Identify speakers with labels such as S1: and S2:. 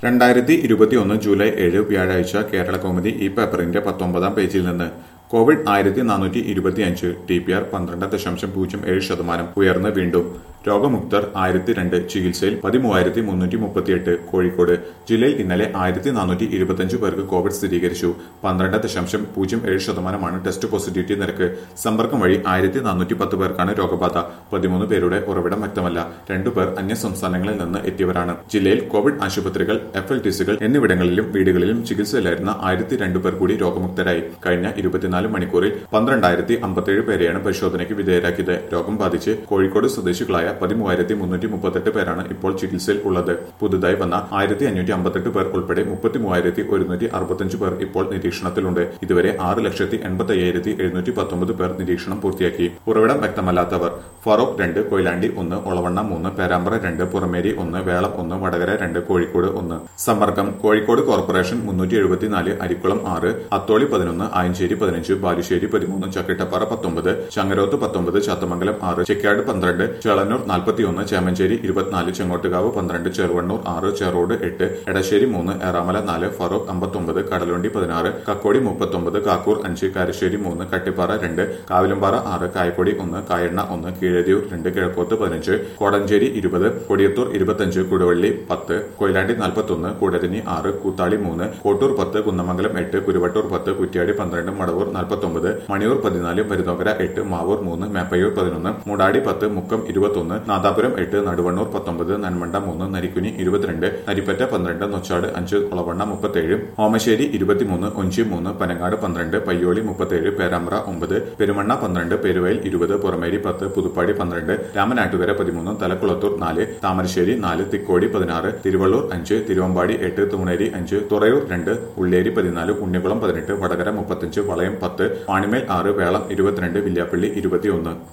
S1: രണ്ടായിരത്തി ഇരുപത്തിയൊന്ന് ജൂലൈ ഏഴ് വ്യാഴാഴ്ച കേരള കോമഡി ഈ പേപ്പറിന്റെ പത്തൊമ്പതാം പേജിൽ നിന്ന് കോവിഡ് ആയിരത്തി നാനൂറ്റി ഇരുപത്തിയഞ്ച് ടി പി ആർ പന്ത്രണ്ട് ദശാംശം പൂജ്യം ഏഴ് ശതമാനം ഉയർന്ന് വീണ്ടും രോഗമുക്തർ ആയിരത്തി രണ്ട് ചികിത്സയിൽ പതിമൂവായിരത്തി മുന്നൂറ്റി മുപ്പത്തിയെട്ട് കോഴിക്കോട് ജില്ലയിൽ ഇന്നലെ ആയിരത്തി നാനൂറ്റി ഇരുപത്തിയഞ്ച് പേർക്ക് കോവിഡ് സ്ഥിരീകരിച്ചു പന്ത്രണ്ട് ദശാംശം പൂജ്യം ഏഴ് ശതമാനമാണ് ടെസ്റ്റ് പോസിറ്റിവിറ്റി നിരക്ക് സമ്പർക്കം വഴി ആയിരത്തി നാനൂറ്റി പത്ത് പേർക്കാണ് രോഗബാധ പതിമൂന്ന് പേരുടെ ഉറവിടം വ്യക്തമല്ല രണ്ടുപേർ അന്യ സംസ്ഥാനങ്ങളിൽ നിന്ന് എത്തിയവരാണ് ജില്ലയിൽ കോവിഡ് ആശുപത്രികൾ എഫ് എൽ ടി സികൾ എന്നിവിടങ്ങളിലും വീടുകളിലും ചികിത്സയിലായിരുന്ന ആയിരത്തി രണ്ട് പേർ കൂടി രോഗമുക്തരായി കഴിഞ്ഞ ഇരുപത്തിനാല് മണിക്കൂറിൽ പന്ത്രണ്ടായിരത്തി അമ്പത്തേഴ് പേരെയാണ് പരിശോധനയ്ക്ക് വിധേയരാക്കിയത് രോഗം ബാധിച്ച് കോഴിക്കോട് സ്വദേശികളായ പതിമൂവായിരത്തി മുന്നൂറ്റി മുപ്പത്തെട്ട് പേരാണ് ഇപ്പോൾ ചികിത്സയിൽ ഉള്ളത് പുതുതായി വന്ന ആയിരത്തി അഞ്ഞൂറ്റി അമ്പത്തെട്ട് പേർ ഉൾപ്പെടെ മുപ്പത്തി മൂവായിരത്തി ഒരുന്നൂറ്റി അറുപത്തഞ്ച് പേർ ഇപ്പോൾ നിരീക്ഷണത്തിലുണ്ട് ഇതുവരെ ആറ് ലക്ഷത്തി എൺപത്തി അയ്യായിരത്തി എഴുന്നൂറ്റി പത്തൊമ്പത് പേർ നിരീക്ഷണം പൂർത്തിയാക്കി ഉറവിടം വ്യക്തമല്ലാത്തവർ ഫറോക്ക് രണ്ട് കൊയിലാണ്ടി ഒന്ന് ഒളവണ്ണ മൂന്ന് പേരാമ്പ്ര രണ്ട് പുറമേരി ഒന്ന് വേളം ഒന്ന് വടകര രണ്ട് കോഴിക്കോട് ഒന്ന് സമ്പർക്കം കോഴിക്കോട് കോർപ്പറേഷൻ മുന്നൂറ്റി എഴുപത്തിനാല് അരിക്കുളം ആറ് അത്തോളി പതിനൊന്ന് ആയഞ്ചേരി പതിനഞ്ച് ബാലുശ്ശേരി പതിമൂന്ന് ചക്കിട്ടപ്പാറ പത്തൊമ്പത് ചങ്ങരോത്ത് പത്തൊമ്പത് ചത്തമംഗലം ആറ് ചെക്കാട് പന്ത്രണ്ട് ചേളന്നൂർ നാൽപ്പത്തിയൊന്ന് ചേമഞ്ചേരി ഇരുപത്തിനാല് ചെങ്ങോട്ടുകാവ് പന്ത്രണ്ട് ചെറുവണ്ണൂർ ആറ് ചെറോട് എട്ട് എടശ്ശേരി മൂന്ന് ഏറാമല നാല് ഫറോക്ക് അമ്പത്തൊമ്പത് കടലുണ്ടി പതിനാറ് കക്കോടി മുപ്പത്തൊമ്പത് കാക്കൂർ അഞ്ച് കാരശ്ശേരി മൂന്ന് കട്ടിപ്പാറ രണ്ട് കാവിലമ്പാറ ആറ് കായക്കൊടി ഒന്ന് കായണ്ണ ഒന്ന് കീഴരിയൂർ രണ്ട് കിഴക്കോത്ത് പതിനഞ്ച് കോടഞ്ചേരി ഇരുപത് കൊടിയത്തൂർ ഇരുപത്തഞ്ച് കുടുവള്ളി പത്ത് കൊയിലാണ്ടി നാൽപ്പത്തൊന്ന് കൂടരഞ്ഞി ആറ് കൂത്താളി മൂന്ന് കോട്ടൂർ പത്ത് കുന്നമംഗലം എട്ട് കുരുവട്ടൂർ പത്ത് കുറ്റ്യാടി പന്ത്രണ്ട് മടവൂർ നാൽപ്പത്തൊമ്പത് മണിയൂർ പതിനാല് മരുതോകര എട്ട് മാവൂർ മൂന്ന് മേപ്പയൂർ പതിനൊന്ന് മൂടാടി പത്ത് മുക്കം ഇരുപത്തൊന്ന് നാദാപുരം എട്ട് നടുവണ്ണൂർ പത്തൊമ്പത് നന്മണ്ട മൂന്ന് നരിക്കുനി ഇരുപത്തിരണ്ട് നരിപ്പറ്റ പന്ത്രണ്ട് നൊച്ചാട് അഞ്ച് ഒളവണ്ണ മുപ്പത്തേഴ് ഓമശ്ശേരി ഇരുപത്തിമൂന്ന് ഒഞ്ചി മൂന്ന് പനങ്ങാട് പന്ത്രണ്ട് പയ്യോളി മുപ്പത്തേഴ് പേരാമ്പ്ര ഒമ്പത് പെരുമണ്ണ പന്ത്രണ്ട് പെരുവയൽ ഇരുപത് പുറമേരി പത്ത് പുതുപ്പാടി പന്ത്രണ്ട് രാമനാട്ടുകര പതിമൂന്ന് തലക്കുളത്തൂർ നാല് താമരശ്ശേരി നാല് തിക്കോടി പതിനാറ് തിരുവള്ളൂർ അഞ്ച് തിരുവമ്പാടി എട്ട് തൂണേരി അഞ്ച് തുറയൂർ രണ്ട് ഉള്ളേരി പതിനാല് ഉണ്ണിക്കുളം പതിനെട്ട് വടകര മുപ്പത്തഞ്ച് വളയം പത്ത് പാണിമേൽ ആറ് വേളം ഇരുപത്തിരണ്ട് വില്യാപ്പള്ളി ഇരുപത്തിയൊന്ന്